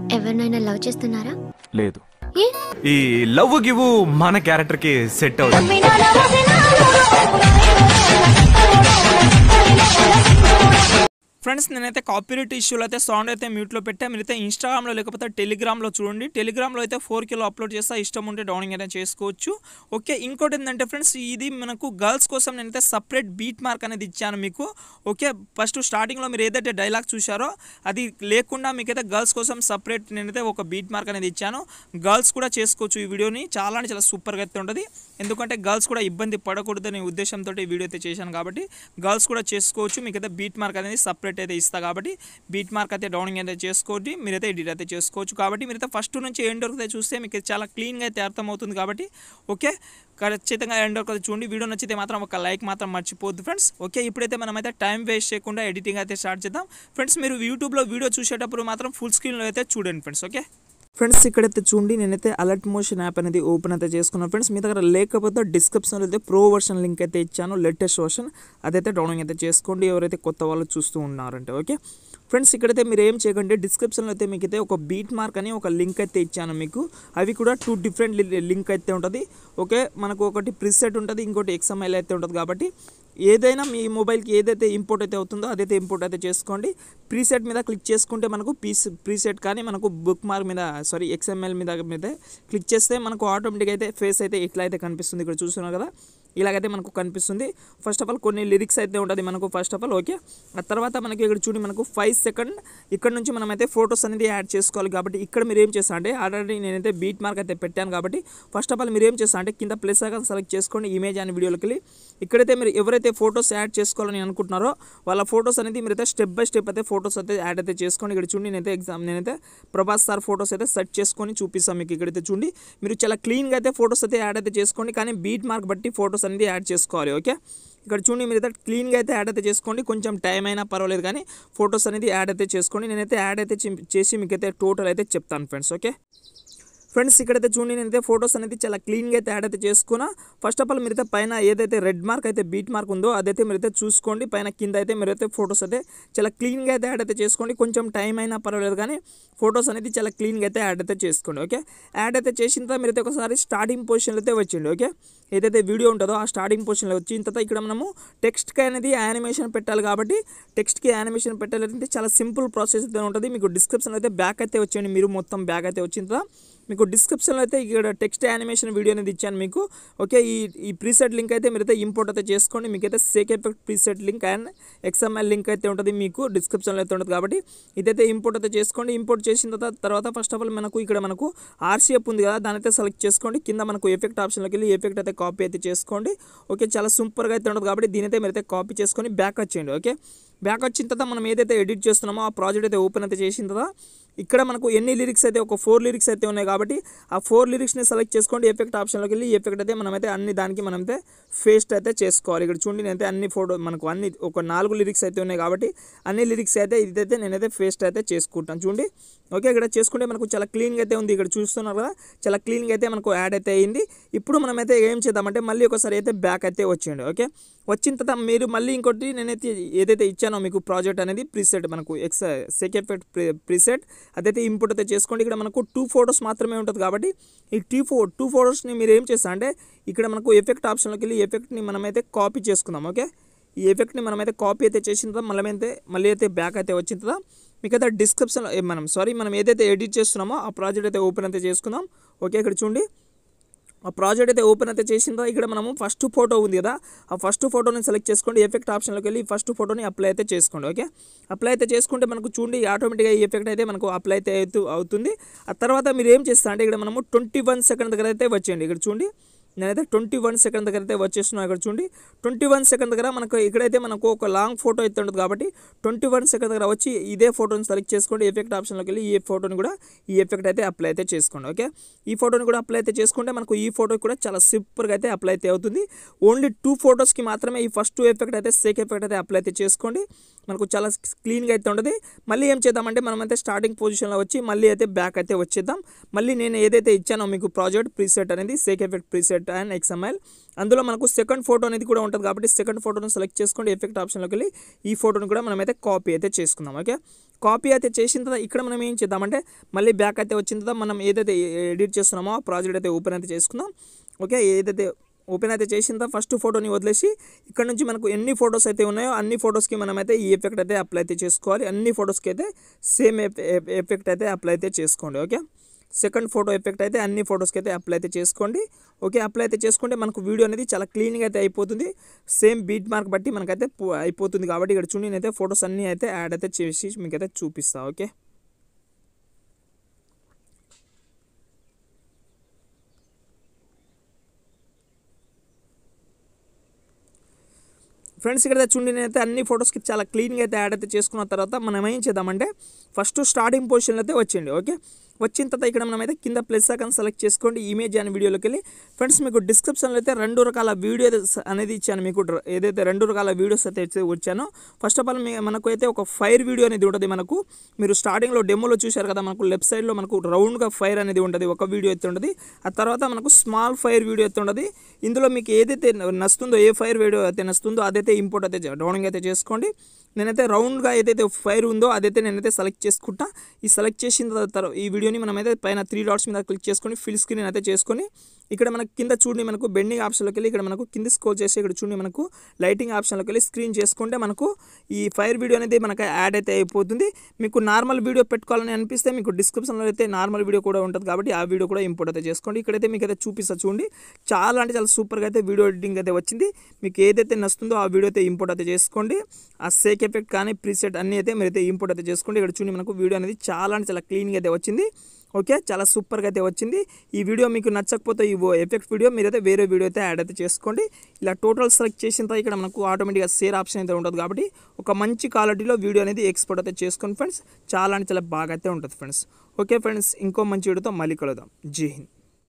ఎవరినైనా లవ్ చేస్తున్నారా లేదు ఏ ఈ లవ్ గివ్ మన క్యారెక్టర్ కి సెట్ అవుతుంది ఫ్రెండ్స్ నేనైతే కాపీరైట్ ఇష్యూలో అయితే సౌండ్ అయితే మ్యూట్లో పెట్టా మీరైతే ఇన్స్టాగ్రామ్లో లేకపోతే టెలిగ్రామ్లో చూడండి టెలిగ్రామ్లో అయితే ఫోర్ కిలో అప్లోడ్ చేస్తా ఇష్టం ఉంటే డౌనింగ్ అయితే చేసుకోవచ్చు ఓకే ఇంకోటి ఏంటంటే ఫ్రెండ్స్ ఇది మనకు గర్ల్స్ కోసం నేనైతే సపరేట్ బీట్ మార్క్ అనేది ఇచ్చాను మీకు ఓకే ఫస్ట్ స్టార్టింగ్లో మీరు ఏదైతే డైలాగ్ చూశారో అది లేకుండా మీకైతే గర్ల్స్ కోసం సపరేట్ నేనైతే ఒక బీట్ మార్క్ అనేది ఇచ్చాను గర్ల్స్ కూడా చేసుకోవచ్చు ఈ వీడియోని చాలా అంటే చాలా సూపర్గా అయితే ఉంటుంది ఎందుకంటే గర్ల్స్ కూడా ఇబ్బంది పడకూడదనే ఉద్దేశంతో ఈ వీడియో అయితే చేశాను కాబట్టి గర్ల్స్ కూడా చేసుకోవచ్చు మీకైతే బీట్ మార్క్ అనేది సపరేట్ అయితే ఇస్తా కాబట్టి బీట్ మార్క్ అయితే డౌనింగ్ అయితే చేసుకోండి మీరైతే ఎడిట్ అయితే చేసుకోవచ్చు కాబట్టి మీరైతే ఫస్ట్ నుంచి ఎండ్ వరకు అయితే చూస్తే మీకు చాలా క్లీన్గా అయితే అర్థమవుతుంది కాబట్టి ఓకే ఖచ్చితంగా ఎండ్ వరకు అయితే చూడండి వీడియో నచ్చితే మాత్రం ఒక లైక్ మాత్రం మర్చిపోద్దు ఫ్రెండ్స్ ఓకే ఇప్పుడైతే మనమైతే టైం వేస్ట్ చేయకుండా ఎడిటింగ్ అయితే స్టార్ట్ చేద్దాం ఫ్రెండ్స్ మీరు యూట్యూబ్లో వీడియో చూసేటప్పుడు మాత్రం ఫుల్ స్క్రీన్లో అయితే చూడండి ఫ్రెండ్స్ ఓకే ఫ్రెండ్స్ ఇక్కడైతే చూడండి నేనైతే అలర్ట్ మోషన్ యాప్ అనేది ఓపెన్ అయితే చేసుకున్నాను ఫ్రెండ్స్ మీ దగ్గర లేకపోతే డిస్క్రిప్షన్లో అయితే ప్రో వర్షన్ లింక్ అయితే ఇచ్చాను లేటెస్ట్ వర్షన్ అదైతే డౌన్లోడ్ అయితే చేసుకోండి ఎవరైతే కొత్త వాళ్ళు చూస్తూ ఉన్నారంటే ఓకే ఫ్రెండ్స్ ఇక్కడైతే మీరు ఏం చేయకండి డిస్క్రిప్షన్లో అయితే మీకు అయితే ఒక బీట్ మార్క్ అని ఒక లింక్ అయితే ఇచ్చాను మీకు అవి కూడా టూ డిఫరెంట్ లింక్ అయితే ఉంటుంది ఓకే మనకు ఒకటి ప్రిసెట్ ఉంటుంది ఇంకోటి ఎక్స్ఎంఎల్ అయితే ఉంటుంది కాబట్టి ఏదైనా మీ మొబైల్కి ఏదైతే ఇంపోర్ట్ అయితే అవుతుందో అదైతే ఇంపోర్ట్ అయితే చేసుకోండి ప్రీసెట్ మీద క్లిక్ చేసుకుంటే మనకు పీస్ ప్రీసెట్ కానీ మనకు బుక్ మార్క్ మీద సారీ ఎక్స్ఎంఎల్ మీద మీద క్లిక్ చేస్తే మనకు ఆటోమేటిక్ అయితే ఫేస్ అయితే ఇట్లా అయితే కనిపిస్తుంది ఇక్కడ చూస్తున్నారు కదా ఇలాగైతే మనకు కనిపిస్తుంది ఫస్ట్ ఆఫ్ ఆల్ కొన్ని లిరిక్స్ అయితే ఉంటుంది మనకు ఫస్ట్ ఆఫ్ ఆల్ ఓకే ఆ తర్వాత మనకి ఇక్కడ చూడండి మనకు ఫైవ్ సెకండ్ ఇక్కడ నుంచి మనం అయితే ఫొటోస్ అనేది యాడ్ చేసుకోవాలి కాబట్టి ఇక్కడ మీరు ఏం చేస్తా అంటే ఆల్రెడీ నేనైతే బీట్ మార్క్ అయితే పెట్టాను కాబట్టి ఫస్ట్ ఆఫ్ ఆల్ మీరు ఏం చేస్తా అంటే కింద ప్లస్ ఐకాన్ సెలెక్ట్ చేసుకోండి ఇమేజ్ అనే వీడియోలోకి వెళ్ళి ఇక్కడైతే మీరు ఎవరైతే ఫొటోస్ యాడ్ చేసుకోవాలని అనుకుంటున్నారో వాళ్ళ ఫొటోస్ అనేది మీరైతే స్టెప్ బై స్టెప్ అయితే ఫొటోస్ అయితే యాడ్ అయితే చేసుకోండి ఇక్కడ చూడండి నేనైతే ఎగ్జామ్ నేనైతే ప్రభాస్ సార్ ఫొటోస్ అయితే సెట్ చేసుకొని చూపిస్తాను మీకు ఇక్కడైతే చూడండి మీరు చాలా క్లీన్గా అయితే ఫొటోస్ అయితే యాడ్ అయితే చేసుకోండి కానీ బీట్ మార్క్ బట్టి ఫొటోస్ అనేది యాడ్ చేసుకోవాలి ఓకే ఇక్కడ చూడండి మీరు అయితే క్లీన్గా అయితే యాడ్ అయితే చేసుకోండి కొంచెం టైం అయినా పర్వాలేదు కానీ ఫొటోస్ అనేది యాడ్ అయితే చేసుకోండి నేనైతే యాడ్ అయితే చే- చేసి మీకు అయితే టోటల్ అయితే చెప్తాను ఫ్రెండ్స్ ఓకే ఫ్రెండ్స్ ఇక్కడైతే చూడండి నేనైతే ఫొటోస్ అనేది చాలా క్లీన్గా అయితే యాడ్ అయితే చేసుకున్నా ఫస్ట్ ఆఫ్ ఆల్ మీరైతే పైన ఏదైతే రెడ్ మార్క్ అయితే బీట్ మార్క్ ఉందో అదైతే మీరైతే చూసుకోండి పైన కింద అయితే మీరైతే ఫొటోస్ అయితే చాలా క్లీన్గా అయితే యాడ్ అయితే చేసుకోండి కొంచెం టైం అయినా పర్వాలేదు కానీ ఫొటోస్ అనేది చాలా క్లీన్గా అయితే యాడ్ అయితే చేసుకోండి ఓకే యాడ్ అయితే చేసిన తర్వాత మీరైతే ఒకసారి స్టార్టింగ్ పొజిషన్లో అయితే వచ్చిండి ఓకే ఏదైతే వీడియో ఉంటుందో ఆ స్టార్టింగ్ పొజిషన్లో వచ్చిన తర్వాత ఇక్కడ మనము టెక్స్ట్కి అనేది యానిమేషన్ పెట్టాలి కాబట్టి టెక్స్ట్కి యానిమేషన్ పెట్టాలంటే చాలా సింపుల్ ప్రాసెస్ అయితే ఉంటుంది మీకు డిస్క్రిప్షన్ అయితే బ్యాక్ అయితే వచ్చేయండి మీరు మొత్తం బ్యాక్ అయితే వచ్చిన తర్వాత మీకు డిస్క్రిప్షన్లో అయితే ఇక్కడ టెక్స్ట్ యానిమేషన్ వీడియో అనేది ఇచ్చాను మీకు ఓకే ఈ ఈ ప్రీసెట్ లింక్ అయితే మీరైతే ఇంపోర్ట్ అయితే చేసుకోండి మీకైతే shake effect preset link and XML link అయితే ఉంటుంది మీకు డిస్క్రిప్షన్లో అయితే ఉంటుంది కాబట్టి ఇదైతే ఇంపోర్ట్ అయితే చేసుకోండి ఇంపోర్ట్ చేసిన తర్వాత తర్వాత ఫస్ట్ ఆఫ్ ఆల్ మనకు ఇక్కడ మనకు ఆర్సీఎఫ్ ఉంది కదా దాని అయితే సెలెక్ట్ చేసుకోండి కింద మనకు ఎఫెక్ట్ ఆప్షన్లోకి వెళ్ళి ఎఫెక్ట్ అయితే కాపీ అయితే చేసుకోండి ఓకే చాలా సూపర్గా అయితే ఉంటుంది కాబట్టి దీని అయితే మీరైతే కాపీ చేసుకొని బ్యాక్ వచ్చేయండి ఓకే బ్యాక్ వచ్చిన తర్వాత మనం ఏదైతే ఎడిట్ చేస్తున్నామో ఆ ప్రాజెక్ట్ అయితే ఓపెన్ అయితే చేసిన తర్వాత ఇక్కడ మనకు ఎన్ని లిరిక్స్ అయితే ఒక ఫోర్ లిరిక్స్ అయితే ఉన్నాయి కాబట్టి ఆ ఫోర్ లిరిక్స్ని సెలెక్ట్ చేసుకోండి ఎఫెక్ట్ ఆప్షన్లోకి వెళ్ళి ఎఫెక్ట్ అయితే మనమైతే అన్ని దానికి మనమైతే ఫేస్ట్ అయితే చేసుకోవాలి ఇక్కడ చూడండి నేనైతే అన్ని ఫోటో మనకు అన్ని ఒక నాలుగు లిరిక్స్ అయితే ఉన్నాయి కాబట్టి అన్ని లిరిక్స్ అయితే ఇదైతే నేనైతే ఫేస్ట్ అయితే చేసుకుంటాను చూడండి ఓకే ఇక్కడ చేసుకుంటే మనకు చాలా క్లీన్గా అయితే ఉంది ఇక్కడ చూస్తున్నారు కదా చాలా క్లీన్గా అయితే మనకు యాడ్ అయితే అయింది ఇప్పుడు మనమైతే ఏం చేద్దామంటే మళ్ళీ ఒకసారి అయితే బ్యాక్ అయితే వచ్చేయండి ఓకే వచ్చిన తర్వాత మీరు మళ్ళీ ఇంకోటి నేనైతే ఏదైతే ఇచ్చానో మీకు ప్రాజెక్ట్ అనేది ప్రీసెట్ మనకు ఎక్స్ సెక్ ఎఫెక్ట్ ప్రీసెట్ అదైతే ఇంపోర్ట్ అయితే చేసుకోండి ఇక్కడ మనకు టూ ఫొటోస్ మాత్రమే ఉంటుంది కాబట్టి ఈ టూ ఫో టూ ఫొటోస్ని మీరు ఏం చేస్తా అంటే ఇక్కడ మనకు ఎఫెక్ట్ ఆప్షన్లోకి వెళ్ళి ఎఫెక్ట్ని మనమైతే కాపీ చేసుకుందాం ఓకే ఈ ఎఫెక్ట్ని మనమైతే కాపీ అయితే చేసిన తర్వాత మళ్ళీ అయితే మళ్ళీ అయితే బ్యాక్ అయితే వచ్చిన తర్వాత మీకు అయితే డిస్క్రిప్షన్లో ఏ మనం సారీ మనం ఏదైతే ఎడిట్ చేస్తున్నామో ఆ ప్రాజెక్ట్ అయితే ఓపెన్ అయితే చేసుకుందాం ఓకే ఇక్కడ చూడండి ఆ ప్రాజెక్ట్ అయితే ఓపెన్ అయితే చేసిందో ఇక్కడ మనము ఫస్ట్ ఫోటో ఉంది కదా ఆ ఫస్ట్ ఫోటోని సెలెక్ట్ చేసుకోండి ఎఫెక్ట్ ఆప్షన్లోకి వెళ్ళి ఫస్ట్ ఫోటోని అప్లై అయితే చేసుకోండి ఓకే అప్లై అయితే చేసుకుంటే మనకు చూడండి ఆటోమేటిక్గా ఈ ఎఫెక్ట్ అయితే మనకు అప్లై అయితే అవుతూ అవుతుంది ఆ తర్వాత మీరు ఏం చేస్తా అంటే ఇక్కడ మనము ట్వంటీ వన్ సెకండ్ దగ్గర అయితే వచ్చేయండి ఇక్కడ చూడండి నేనైతే ట్వంటీ వన్ సెకండ్ దగ్గర అయితే వచ్చేస్తున్నాను ఇక్కడ చూడండి ట్వంటీ వన్ సెకండ్ దగ్గర మనకు ఇక్కడైతే మనకు ఒక లాంగ్ ఫోటో అయితే ఉంటుంది కాబట్టి ట్వంటీ వన్ సెకండ్ దగ్గర వచ్చి ఇదే ఫోటోని సెలెక్ట్ చేసుకోండి ఎఫెక్ట్ ఆప్షన్లోకి వెళ్ళి ఈ ఫోటోని కూడా ఈ ఎఫెక్ట్ అయితే అప్లై అయితే చేసుకోండి ఓకే ఈ ఫోటోని కూడా అప్లై అయితే చేసుకుంటే మనకు ఈ ఫోటో కూడా చాలా సూపర్గా అయితే అప్లై అయితే అవుతుంది ఓన్లీ టూ ఫొటోస్కి మాత్రమే ఈ ఫస్ట్ ఎఫెక్ట్ అయితే సేక్ ఎఫెక్ట్ అయితే అప్లై అయితే చేసుకోండి మనకు చాలా క్లీన్గా అయితే ఉంటుంది మళ్ళీ ఏం చేద్దామంటే మనం అయితే స్టార్టింగ్ పొజిషన్లో వచ్చి మళ్ళీ అయితే బ్యాక్ అయితే వచ్చేద్దాం మళ్ళీ నేను ఏదైతే ఇచ్చానో మీకు ప్రాజెక్ట్ ప్రీసెట్ అనేది shake effect preset shoot and XML అందులో మనకు సెకండ్ ఫోటో అనేది కూడా ఉంటుంది కాబట్టి సెకండ్ ఫోటోను సెలెక్ట్ చేసుకోండి ఎఫెక్ట్ ఆప్షన్లోకి వెళ్ళి ఈ ఫోటోని కూడా మనమైతే కాపీ అయితే చేసుకుందాం ఓకే కాపీ అయితే చేసిన తర్వాత ఇక్కడ మనం ఏం చేద్దామంటే మళ్ళీ బ్యాక్ అయితే వచ్చిన తర్వాత మనం ఏదైతే ఎడిట్ చేస్తున్నామో ఆ ప్రాజెక్ట్ అయితే ఓపెన్ అయితే చేసుకుందాం ఓకే ఏదైతే ఓపెన్ అయితే చేసిన తర్వాత ఫస్ట్ ఫోటోని వదిలేసి ఇక్కడ నుంచి మనకు ఎన్ని ఫొటోస్ అయితే ఉన్నాయో అన్ని ఫొటోస్కి మనమైతే ఈ ఎఫెక్ట్ అయితే అప్లై అయితే చేసుకోవాలి అన్ని ఫొటోస్కి అయితే సేమ్ ఎఫెక్ట్ అయితే అప్లై అయితే చేసుకోండి ఓకే సెకండ్ ఫోటో ఎఫెక్ట్ అయితే అన్ని ఫొటోస్కి అయితే అప్లై అయితే చేసుకోండి ఓకే అప్లై అయితే చేసుకుంటే మనకు వీడియో అనేది చాలా క్లీన్గా అయితే అయిపోతుంది సేమ్ బీట్ మార్క్ బట్టి మనకైతే పో- అయిపోతుంది కాబట్టి ఇక్కడ చూడండి నేనైతే ఫొటోస్ అన్నీ అయితే యాడ్ అయితే చేసి మీకైతే చూపిస్తా ఓకే ఫ్రెండ్స్ ఇక్కడ చూడండి నేనైతే అన్ని ఫొటోస్కి చాలా క్లీన్గా అయితే యాడ్ అయితే చేసుకున్న తర్వాత మనం ఏం చేద్దామంటే ఫస్ట్ స్టార్టింగ్ పొజిషన్లో అయితే వచ్చింది ఓకే వచ్చిన తర్వాత ఇక్కడ మనమైతే కింద ప్లస్ ఐకాన్ సెలెక్ట్ చేసుకోండి ఇమేజ్ అనే వీడియోలోకి వెళ్ళి ఫ్రెండ్స్ మీకు డిస్క్రిప్షన్లో అయితే రెండు రకాల వీడియో అనేది ఇచ్చాను మీకు డ్ర- ఏదైతే రెండు రకాల వీడియోస్ అయితే ఇచ్చి- వచ్చానో ఫస్ట్ ఆఫ్ ఆల్ మీ మనకు అయితే ఒక ఫైర్ వీడియో అనేది ఉంటుంది మనకు మీరు స్టార్టింగ్లో డెమోలో చూశారు కదా మనకు లెఫ్ట్ సైడ్లో మనకు రౌండ్గా ఫైర్ అనేది ఉంటుంది ఒక వీడియో అయితే ఉంటుంది ఆ తర్వాత మనకు స్మాల్ ఫైర్ వీడియో అయితే ఉంటుంది ఇందులో మీకు ఏదైతే నస్తుందో ఏ ఫైర్ వీడియో అయితే నస్తుందో అదైతే ఇంపోర్ట్ అయితే డౌనింగ్ అయితే చేసుకోండి నేనైతే రౌండ్గా ఏదైతే ఫైర్ ఉందో అదైతే నేనైతే సెలెక్ట్ చేసుకుంటా ఈ సెలెక్ట్ చేసిన తర్వాత ఈ వీడియోని మనమైతే పైన త్రీ డాట్స్ మీద క్లిక్ చేసుకొని ఫిల్ స్క్రీన్ అయితే చేసుకొని ఇక్కడ మనకి కింద చూడండి మనకు బెండింగ్ ఆప్షన్లోకి వెళ్ళి ఇక్కడ మనకు కింద స్కోర్ చేసి ఇక్కడ చూడండి మనకు లైటింగ్ ఆప్షన్లోకి వెళ్ళి స్క్రీన్ చేసుకుంటే మనకు ఈ ఫైర్ వీడియో అనేది మనకు యాడ్ అయితే అయిపోతుంది మీకు నార్మల్ వీడియో పెట్టుకోవాలని అనిపిస్తే మీకు డిస్క్రిప్షన్లో అయితే నార్మల్ వీడియో కూడా ఉంటుంది కాబట్టి ఆ వీడియో కూడా ఇంపోర్ట్ అయితే చేసుకోండి ఇక్కడైతే మీకు అయితే చూపిస్తా చూడండి చాలా అంటే చాలా సూపర్గా అయితే వీడియో ఎడిటింగ్ అయితే వచ్చింది మీకు ఏదైతే నస్తుందో ఆ వీడియో అయితే ఇంపోర్ట్ అయితే చేసుకోండి ఆ సేక్ ఎఫెక్ట్ కానీ ప్రీసెట్ అన్నీ అయితే మీరైతే ఇంపోర్ట్ అయితే చేసుకోండి ఇక్కడ చూడండి మనకు వీడియో అనేది చాలా అంటే చాలా క్లీన్గా అయితే వచ్చింది ఓకే చాలా సూపర్గా అయితే వచ్చింది ఈ వీడియో మీకు నచ్చకపోతే ఈ ఎఫెక్ట్ వీడియో మీరైతే వేరే వీడియో అయితే యాడ్ అయితే చేసుకోండి ఇలా టోటల్ సెలెక్ట్ చేసిన తర్వాత ఇక్కడ మనకు ఆటోమేటిక్గా షేర్ ఆప్షన్ అయితే ఉంటుంది కాబట్టి ఒక మంచి క్వాలిటీలో వీడియో అనేది ఎక్స్పోర్ట్ అయితే చేసుకోండి ఫ్రెండ్స్ చాలా అంటే చాలా బాగా అయితే ఉంటుంది ఫ్రెండ్స్ ఓకే ఫ్రెండ్స్ ఇంకో మంచి వీడియోతో మళ్ళీ కలుద్దాం జై హింద్